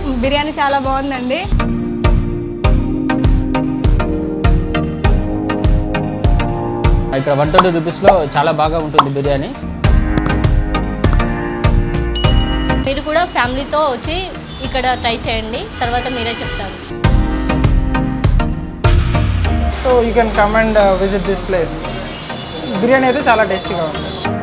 బిర్యానీ చాలా బాగుందండి ఇక్కడ వన్ ట్వంటీ రూపీస్లో చాలా బాగా ఉంటుంది బిర్యానీ మీరు కూడా ఫ్యామిలీతో వచ్చి ఇక్కడ ట్రై చేయండి తర్వాత మీరే చెప్తారు so you can come and visit this place biryani అయితే చాలా టేస్టీగా ఉంది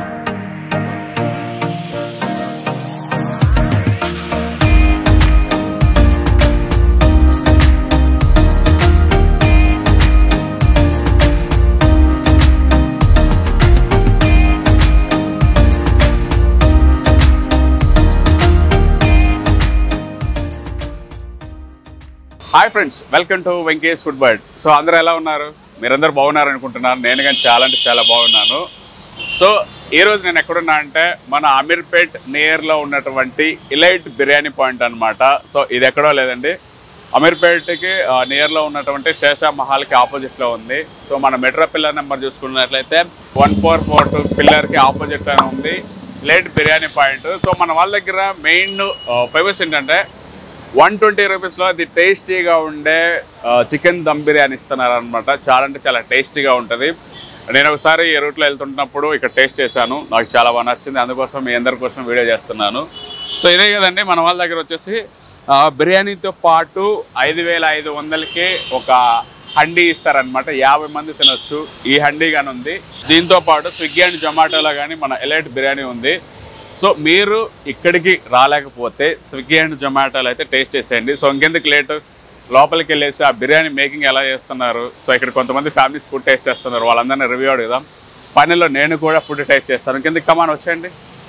hi friends welcome to Venkatesh food bird so అందరూ ఎలా ఉన్నారు మీరందరూ బాగున్నారు అనుకుంటున్నాను నేను కానీ చాలా అంటే చాలా బాగున్నాను సో ఈ రోజు నేను ఎక్కడున్నా అంటే మన అమీర్పేట్ నియర్లో ఉన్నటువంటి ఇలైట్ బిర్యానీ పాయింట్ అన్నమాట సో ఇది ఎక్కడో లేదండి అమీర్పేట్కి నియర్లో ఉన్నటువంటి శేషా మహల్కి ఆపోజిట్లో ఉంది సో మన మెట్రో పిల్లర్ నెంబర్ చూసుకున్నట్లయితే వన్ ఫోర్ ఫోర్ టూ పిల్లర్కి ఆపోజిట్ అని ఉంది ఇలైట్ బిర్యానీ పాయింట్ సో మన వాళ్ళ దగ్గర మెయిన్ ఫేమస్ ఏంటంటే వన్ ట్వంటీ రూపీస్లో అది టేస్టీగా ఉండే చికెన్ దమ్ బిర్యానీ ఇస్తున్నారు అనమాట చాలా అంటే చాలా టేస్టీగా ఉంటుంది నేను ఒకసారి ఈ రూట్లో వెళ్తుంటున్నప్పుడు ఇక్కడ టేస్ట్ చేశాను నాకు చాలా బాగా నచ్చింది అందుకోసం మీ అందరి కోసం వీడియో చేస్తున్నాను సో ఇదే కదండి మన వాళ్ళ దగ్గర వచ్చేసి ఆ, బిర్యానీతో పాటు ఐదు వేల ఐదు వందలకి ఒక హండీ ఇస్తారనమాట యాభై మంది తినొచ్చు ఈ హండీ కానీ ఉంది దీంతో పాటు స్విగ్గీ అండ్ జొమాటోలో కానీ మన ఎలైట్ బిర్యానీ ఉంది సో మీరు ఇక్కడికి రాలేకపోతే స్విగ్గీ అండ్ జొమాటోలో అయితే టేస్ట్ చేసేయండి సో ఇంకెందుకు లేట్ లోపలికి వెళ్ళేసి ఆ బిర్యానీ మేకింగ్ ఎలా చేస్తున్నారు సో ఇక్కడ కొంతమంది ఫ్యామిలీస్ ఫుడ్ టేస్ట్ చేస్తున్నారు వాళ్ళందరినీ రివ్యూ అడుగుదాం పనిలో నేను కూడా ఫుడ్ టేస్ట్ చేస్తాను ఇంకెందుకు కమాన్ వచ్చేయండి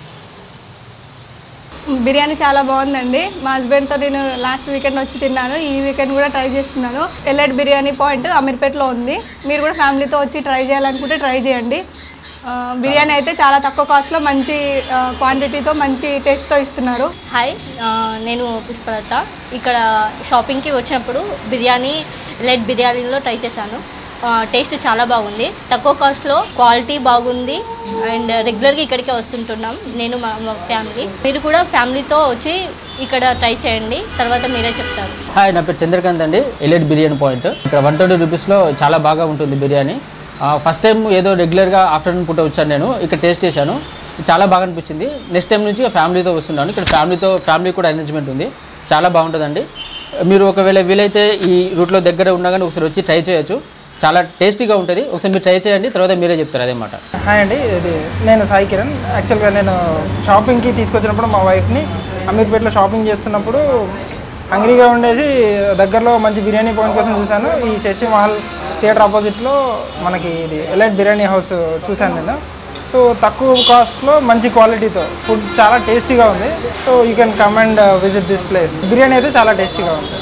బిర్యానీ చాలా బాగుందండి మా హస్బెండ్తో నేను లాస్ట్ వీకెండ్ వచ్చి తిన్నాను ఈ వీకెండ్ కూడా ట్రై చేస్తున్నాను ఎల్లెట్ బిర్యానీ పాయింట్ అమీర్పేట్లో ఉంది మీరు కూడా ఫ్యామిలీతో వచ్చి ట్రై చేయాలనుకుంటే ట్రై చేయండి ఆ, బిర్యానీ అయితే చాలా తక్కువ కాస్ట్లో మంచి క్వాంటిటీతో మంచి టేస్ట్తో ఇస్తున్నారు హాయ్ ఆ, నేను పుష్పలత ఇక్కడ షాపింగ్కి వచ్చినప్పుడు బిర్యానీ లెడ్ బిర్యానీలో ట్రై చేశాను ఆ, టేస్ట్ చాలా బాగుంది తక్కువ కాస్ట్లో క్వాలిటీ బాగుంది అండ్ రెగ్యులర్గా ఇక్కడికే వస్తుంటున్నాం నేను మా మా ఫ్యామిలీ మీరు కూడా ఫ్యామిలీతో వచ్చి ఇక్కడ ట్రై చేయండి తర్వాత మీరే చెప్తారు హాయ్ నా పేరు చంద్రకాంత్ అండి ఎలిట్ బిర్యానీ పాయింట్ ఇక్కడ వన్ ట్వంటీ రూపీస్లో చాలా బాగా ఉంటుంది బిర్యానీ ఫస్ట్ టైం ఏదో రెగ్యులర్గా ఆఫ్టర్నూన్ పూట వచ్చాను నేను ఇక్కడ టేస్ట్ చేశాను చాలా బాగా అనిపించింది నెక్స్ట్ టైం నుంచి ఫ్యామిలీతో వస్తున్నాను ఇక్కడ ఫ్యామిలీతో ఫ్యామిలీ కూడా అరేంజ్మెంట్ ఉంది చాలా బాగుంటుందండి మీరు ఒకవేళ వీలైతే ఈ రూట్లో దగ్గర ఉన్నా కానీ ఒకసారి వచ్చి ట్రై చేయొచ్చు చాలా టేస్టీగా ఉంటుంది ఒకసారి మీరు ట్రై చేయండి తర్వాత మీరే చెప్తారు అదే మాట హాయ్ అండి ఇది నేను సాయి కిరణ్ యాక్చువల్గా నేను షాపింగ్కి తీసుకొచ్చినప్పుడు మా వైఫ్ని అమీర్పేట్లో షాపింగ్ చేస్తున్నప్పుడు హంగ్రీగా ఉండేసి దగ్గరలో మంచి బిర్యానీ పాయింట్ కోసం చూశాను ఈ శశి మహల్ థియేటర్ ఆపోజిట్లో మనకి ఇది ఎలైట్ బిర్యానీ హౌస్ చూశాను నేను సో తక్కువ కాస్ట్లో మంచి క్వాలిటీతో ఫుడ్ చాలా టేస్టీగా ఉంది so you can come and visit this place biryani అయితే చాలా టేస్టీగా ఉంది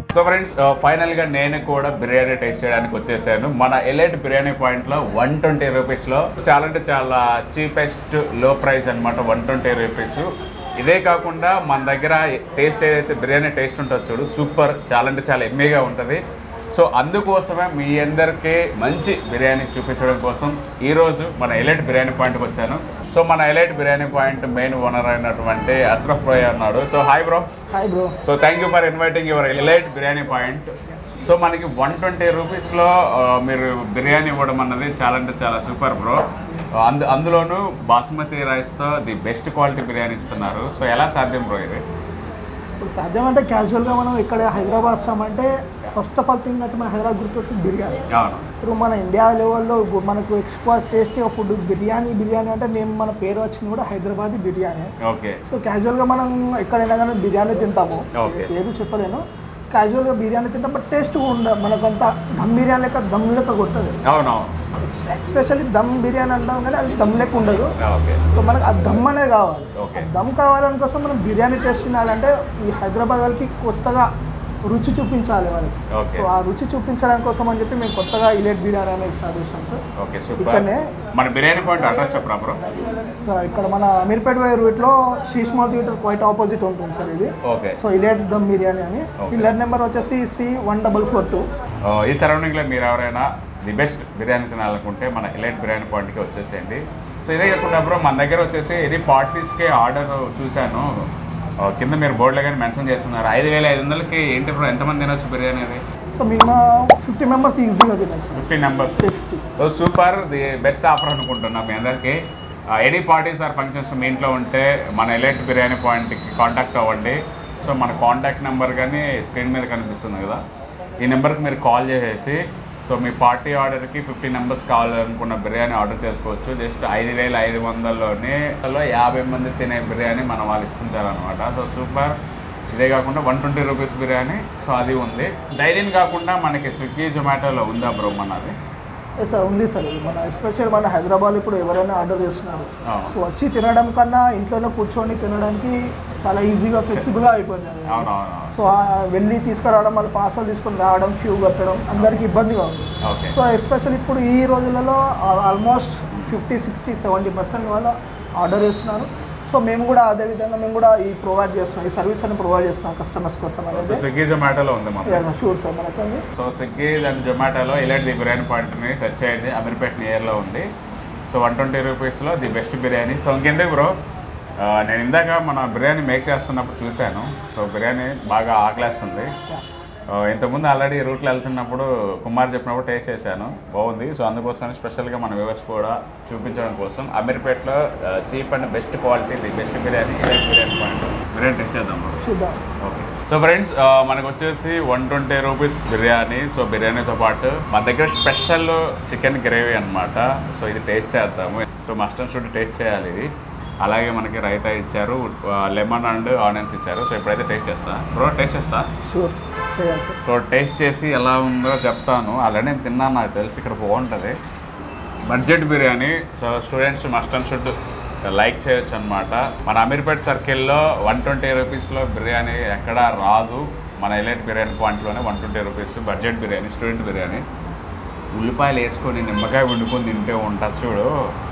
సో ఫ్రెండ్స్ ఫైనల్గా నేను కూడా బిర్యానీ టేస్ట్ చేయడానికి వచ్చేసాను మన ఎలైట్ బిర్యానీ పాయింట్లో వన్ ట్వంటీ రూపీస్లో చాలా అంటే చాలా చీపెస్ట్ లో ప్రైస్ అనమాట వన్ ట్వంటీ రూపీస్ ఇదే కాకుండా మన దగ్గర టేస్ట్ ఏదైతే బిర్యానీ టేస్ట్ ఉంటుందో చూడు సూపర్ చాలా అంటే చాలా ఎమ్మీగా ఉంటుంది సో అందుకోసమే మీ అందరికీ మంచి బిర్యానీ చూపించడం కోసం ఈరోజు మన ఎలైట్ బిర్యానీ పాయింట్కి వచ్చాను సో మన elite biryani point main owner అయినటువంటి అష్రఫ్ రోయ్ అన్నాడు so hi bro hi bro so thank you for inviting your elite biryani point so మనకి వన్ ట్వంటీ రూపీస్లో మీరు బిర్యానీ ఇవ్వడం అన్నది చాలా అంటే చాలా సూపర్ బ్రో అందు అందులోనూ బాస్మతి రైస్తో ది బెస్ట్ క్వాలిటీ బిర్యానీ ఇస్తున్నారు సో ఎలా సాధ్యం బ్రో ఇది ఇప్పుడు సాధ్యం అంటే క్యాజువల్గా మనం ఇక్కడ హైదరాబాద్ వస్తామంటే ఫస్ట్ ఆఫ్ ఆల్ థింగ్ అయితే మన హైదరాబాద్ గుర్తొచ్చింది బిర్యానీ అవును ఇప్పుడు మన ఇండియా లెవెల్లో గు- మనకు ఎక్కువ టేస్టీగా ఫుడ్ బిర్యానీ బిర్యానీ అంటే నేను మన పేరు వచ్చింది కూడా హైదరాబాదీ బిర్యానీ ఓకే సో క్యాజువల్గా మనం ఎక్కడైనా కానీ బిర్యానీ తింటాము Okay. పేరు చెప్పలేను క్యాజువల్గా బిర్యానీ తింటాం బట్ టేస్ట్ ఉండ మనకంత దమ్ బిర్యానీ లెక్క దమ్ లెక్క కొట్టదు అవునవును ఎస్పెషల్లీ దమ్ బిర్యానీ అంటాం కానీ అది దమ్ లెక్క ఉండదు ఓకే సో మనకు ఆ దమ్ అనేది కావాలి Okay. ఆ దమ్ కావాలని కోసం మనం బిర్యానీ టేస్ట్ తినాలంటే ఈ హైదరాబాద్ వాళ్ళకి కొత్తగా రుచి చూపించాలి వాళ్ళకి Okay. సో ఆ రుచి చూపించడం కోసం అని చెప్పి మేము కొత్తగా ఇలేట్ బిర్యానీ అనేది స్టార్ట్ చేస్తాం సార్ ఓకే సూపర్ ఇక్కడనే మన బిర్యానీ పాయింట్ అడ్రస్ చెప్పరా బ్రో సార్ ఇక్కడ మన అమీర్పేట వై రూట్లో Sri small theatre quite opposite ఉంటుంది సార్ ఇది okay so elite dum biryani అని Okay. పిల్లర్ నెంబర్ వచ్చేసి C one double four two ఈ సరౌండింగ్లో మీరు ఎవరైనా ది బెస్ట్ బిర్యానీ తినాలనుకుంటే మన ఎలైట్ బిర్యానీ పాయింట్కి వచ్చేసేయండి సో ఇదే కాకుండా బ్రో మన దగ్గర వచ్చేసి ఇది పార్టీస్కి ఆర్డర్ చూశాను ఆ, కింద మీరు బోర్డులో కానీ మెన్షన్ చేస్తున్నారు ఐదు వేల ఐదు వందలకి ఏంటి బ్రో ఎంతమంది తినొచ్చు బిర్యానీ అది సో మేము ఫిఫ్టీ మెంబర్స్ ఈజీగా తినచ్చు sir fifty numbers fifty so super the best offer అనుకుంటున్నాం మీ అందరికీ ఎనీ పార్టీస్ ఆర్ ఫంక్షన్స్ మీ ఇంట్లో ఉంటే మన ఎలైట్ బిర్యానీ పాయింట్కి కాంటాక్ట్ అవ్వండి సో మన కాంటాక్ట్ నెంబర్ కానీ స్క్రీన్ మీద కనిపిస్తుంది కదా ఈ నెంబర్కి మీరు కాల్ చేసేసి సో మీ పార్టీ ఆర్డర్కి ఫిఫ్టీ నెంబర్స్ కావాలనుకున్న బిర్యానీ ఆర్డర్ చేసుకోవచ్చు జస్ట్ ఐదు వేల ఐదు వందల్లోనే అందులో యాభై మంది తినే బిర్యానీ మన వాళ్ళు ఇస్తుంటారు అనమాట సో సూపర్ ఇదే కాకుండా one twenty rupees biryani so అది ఉంది డైరీని కాకుండా మనకి స్విగ్గీ జొమాటోలో ఉందా బ్రో మనది సార్ ఉంది సార్ ఇది మన ఎస్పెషల్ మన హైదరాబాద్ ఇప్పుడు ఎవరైనా ఆర్డర్ చేస్తున్నారు అవును. సో వచ్చి తినడం కన్నా ఇంట్లోనే కూర్చొని తినడానికి చాలా ఈజీగా ఫ్లెక్సిబుల్గా అయిపోయింది అది. అవునవును సో ఆ వెళ్ళి తీసుకురావడం మళ్ళీ పార్సల్ తీసుకొని రావడం క్యూ కట్టడం అందరికీ ఇబ్బందిగా ఉంది ఓకే సో ఎస్పెషల్ ఇప్పుడు ఈ రోజులలో almost fifty sixty seventy percent వాళ్ళు ఆర్డర్ చేస్తున్నారు సో మేము కూడా అదే విధంగా మేము కూడా ఈ ప్రొవైడ్ చేస్తున్నాం ఈ సర్వీస్ అని ప్రొవైడ్ చేస్తున్నాం కస్టమర్స్ కోసం సో అనేది స్విగ్గీ జొమాటోలో ఉంది మన షూర్ సార్ మనకి అది. సో స్విగ్గీ అండ్ జొమాటోలో ఇలాంటి బిర్యానీ పాయింట్ని సెర్చ్ చేయండి అమీర్పేట నియర్లో ఉంది సో వన్ ట్వంటీ రూపీస్లో ది బెస్ట్ బిర్యానీ సో ఇంకెందుకు బ్రో ఆ, నేను ఇందాక మన బిర్యానీ మేక్ చేస్తున్నప్పుడు చూశాను సో బిర్యానీ బాగా ఆకలేస్తుంది ఆ, ఇంతకుముందు ఆల్రెడీ రూట్లో వెళ్తున్నప్పుడు కుమార్ చెప్పినప్పుడు టేస్ట్ చేశాను బాగుంది సో అందుకోసం స్పెషల్గా మన వ్యూవర్స్ కూడా చూపించడం కోసం అమీర్పేటలో cheap and best quality the best biryani ఇలాంటి బిర్యానీ పాయింట్ బిర్యానీ టేస్ట్ చేద్దాం bro. చూద్దాం ఓకే సో ఫ్రెండ్స్ మనకు వచ్చేసి one twenty rupees biryani so బిర్యానీతో పాటు మన దగ్గర స్పెషల్ చికెన్ గ్రేవీ అన్నమాట సో ఇది టేస్ట్ చేద్దాము సో మస్టర్డ్ షుడ్ టేస్ట్ చేయాలి ఇది అలాగే మనకి రైతా ఇచ్చారు లెమన్ అండ్ ఆనియన్స్ ఇచ్చారు సో ఇప్పుడైతే టేస్ట్ చేస్తా బ్రో టేస్ట్ చేస్తా షూర్ చేయాలి సార్ సో టేస్ట్ చేసి ఎలా ఉందో చెప్తాను ఆల్రెడీ నేను తిన్నాను నాకు తెలిసి ఇక్కడ బాగుంటుంది budget biryani so students must and should like చేయొచ్చు అనమాట మన అమీర్పేట్ సర్కిల్లో వన్ ట్వంటీ రూపీస్లో బిర్యానీ ఎక్కడా రాదు మన ఎలైట్ బిర్యానీ పాయింట్లోనే one twenty rupees budget biryani student biryani ఉల్లిపాయలు వేసుకొని నిమ్మకాయ వండుకొని తింటే ఉంటుంది చూడు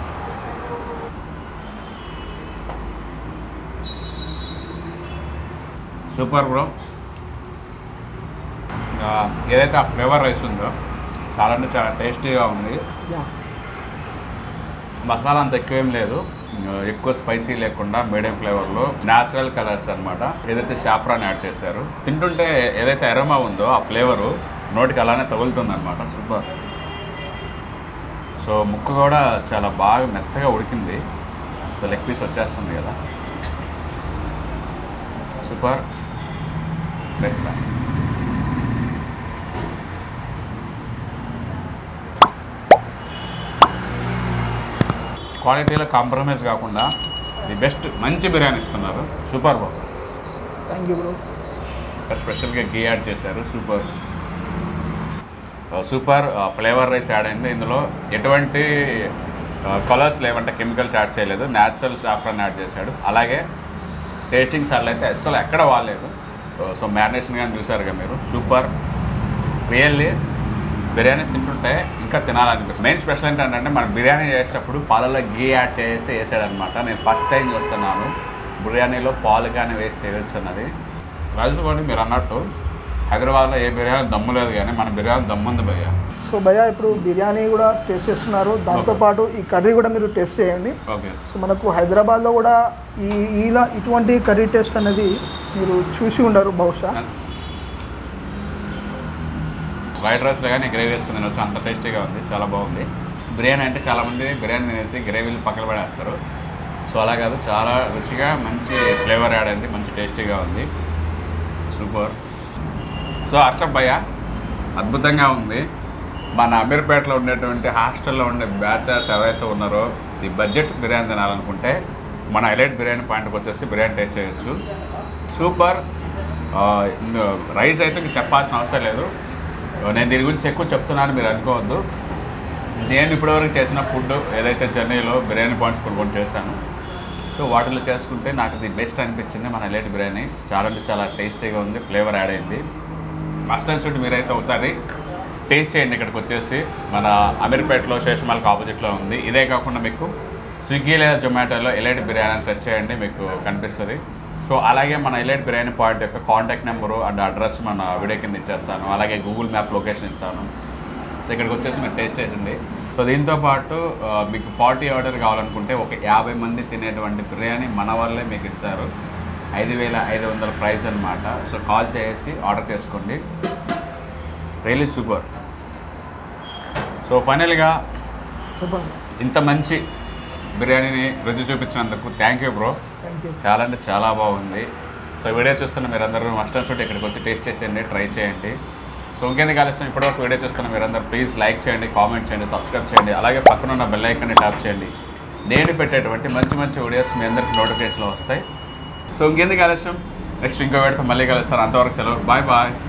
సూపర్ బ్రో ఆ, ఏదైతే ఆ ఫ్లేవర్ రైస్ ఉందో చాలా అంటే చాలా టేస్టీగా ఉంది యా మసాలా అంత ఎక్కువేం లేదు ఆ, ఎక్కువ స్పైసీ లేకుండా మీడియం ఫ్లేవర్లో న్యాచురల్ కలర్స్ అన్నమాట ఏదైతే షాఫ్రాన్ యాడ్ చేశారు తింటుంటే ఏదైతే ఎరమా ఉందో ఆ ఫ్లేవరు నోటికి అలానే తగులుతుంది అనమాట సూపర్ సో ముక్క కూడా చాలా బాగా మెత్తగా ఉడికింది సో లెగ్ పీస్ వచ్చేస్తుంది కదా సూపర్ బెస్ట్ క్వాలిటీలో కాంప్రమైజ్ కాకుండా ది బెస్ట్ మంచి బిర్యానీ ఇస్తున్నారు సూపర్ బాబు థ్యాంక్ యూ బ్రో స్పెషల్గా గీ యాడ్ చేశారు super super flavour rice add అయింది ఇందులో ఎటువంటి కలర్స్ లేవంటే కెమికల్స్ యాడ్ చేయలేదు న్యాచురల్ సాఫ్రాన్ యాడ్ చేశాడు అలాగే టేస్టింగ్ సార్లు అయితే అస్సలు ఎక్కడ వాడలేదు సో మ్యారినేషన్ కానీ చూసారు కదా మీరు సూపర్ రియల్లీ బిర్యానీ తింటుంటే ఇంకా తినాలనిపిస్తుంది మెయిన్ స్పెషల్ ఏంటంటే మనం బిర్యానీ చేసేటప్పుడు పాలలో గీ యాడ్ చేసి వేసాడనమాట నేను ఫస్ట్ టైం చూస్తున్నాను బిర్యానీలో పాలు కానీ వేసి చేయొచ్చు అన్నది రాజుకోండి మీరు అన్నట్టు హైదరాబాద్లో ఏ బిర్యానీ దమ్ము లేదు కానీ మన బిర్యానీ దమ్ముంది భయ్య సో భయ్య ఇప్పుడు బిర్యానీ కూడా టేస్ట్ చేస్తున్నారు దాంతోపాటు ఈ కర్రీ కూడా మీరు టేస్ట్ చేయండి ఓకే సో మనకు హైదరాబాద్లో కూడా ఈ ఇలా ఇటువంటి కర్రీ టేస్ట్ అనేది మీరు చూసి ఉండరు బహుశా వైట్ రైస్లో కానీ గ్రేవీ వేసుకుని తినొచ్చు అంత టేస్టీగా ఉంది చాలా బాగుంది బిర్యానీ అంటే చాలామంది బిర్యానీ తినేసి గ్రేవీలు పక్కన పడేస్తారు సో అలా కాదు చాలా రుచిగా మంచి ఫ్లేవర్ యాడ్ అయింది మంచి టేస్టీగా ఉంది సూపర్ సో హర్షప్ భయ్య అద్భుతంగా ఉంది మన అమీర్పేటలో ఉండేటువంటి హాస్టల్లో ఉండే బ్యాచర్స్ ఎవరైతే ఉన్నారో ఈ బడ్జెట్ బిర్యానీ తినాలనుకుంటే మన ఎలైట్ బిర్యానీ పాయింట్కి వచ్చేసి బిర్యానీ టేస్ట్ చేయొచ్చు సూపర్ ఆ, ఇందు రైస్ అయితే మీకు చెప్పాల్సిన అవసరం లేదు నేను దీని గురించి ఎక్కువ చెప్తున్నాను మీరు అనుకోవద్దు నేను ఇప్పటివరకు చేసిన ఫుడ్ ఏదైతే చెన్నైలో బిర్యానీ పాయింట్స్ కొన్ని కొన్ని చేశాను సో వాటిలో చేసుకుంటే నాకు ఇది బెస్ట్ అనిపించింది మన ఎలైట్ బిర్యానీ చాలా అంటే చాలా టేస్టీగా ఉంది ఫ్లేవర్ యాడ్ అయింది మస్ట్ అండ్ షుడ్ మీరైతే ఒకసారి టేస్ట్ చేయండి ఇక్కడికి వచ్చేసి మన అమీర్పేటలో శేషమాల్కి ఆపోజిట్లో ఉంది ఇదే కాకుండా మీకు స్విగ్గీ లేదా జొమాటోలో ఎలైట్ బిర్యానీ అని సెర్చ్ చేయండి మీకు కనిపిస్తుంది సో అలాగే మన ఎలైట్ బిర్యానీ పాయింట్ యొక్క కాంటాక్ట్ నెంబరు అండ్ అడ్రస్ మన వీడియో కింద ఇచ్చేస్తాను అలాగే గూగుల్ మ్యాప్ లొకేషన్ ఇస్తాను సో ఇక్కడికి వచ్చేసి మీరు టేస్ట్ చేయండి సో దీంతో పాటు ఆ, మీకు పార్టీ ఆర్డర్ కావాలనుకుంటే ఒక యాభై మంది తినేటువంటి బిర్యానీ మన వాళ్ళే మీకు ఇస్తారు ఐదు వేల ఐదు వందల ప్రైస్ అనమాట సో కాల్ చేసి ఆర్డర్ చేసుకోండి రియలీ సూపర్ సో ఫైనల్గా చెప్పండి ఇంత మంచి బిర్యానీని రుచి చూపించినందుకు thank you bro thank you చాలా అంటే చాలా బాగుంది సో వీడియో చూస్తున్న మీరందరూ మస్ట్ అండ్ షూట్ ఇక్కడికి వచ్చి టేస్ట్ చేసేయండి ట్రై చేయండి సో ఇంకెందుకు ఆలస్యం ఇప్పటివరకు వీడియో చూస్తున్న మీరందరూ ప్లీజ్ లైక్ చేయండి కామెంట్ చేయండి సబ్స్క్రైబ్ చేయండి అలాగే పక్కన ఉన్న బెల్ ఐకాన్ని ట్యాప్ చేయండి నేను పెట్టేటువంటి మంచి మంచి వీడియోస్ మీ అందరికి నోటిఫికేషన్లో వస్తాయి సో ఇంకెందుకు ఆలస్యం నెక్స్ట్ ఇంకో వీడితో మళ్ళీ కలుస్తాను అంతవరకు సెలవు బాయ్ బాయ్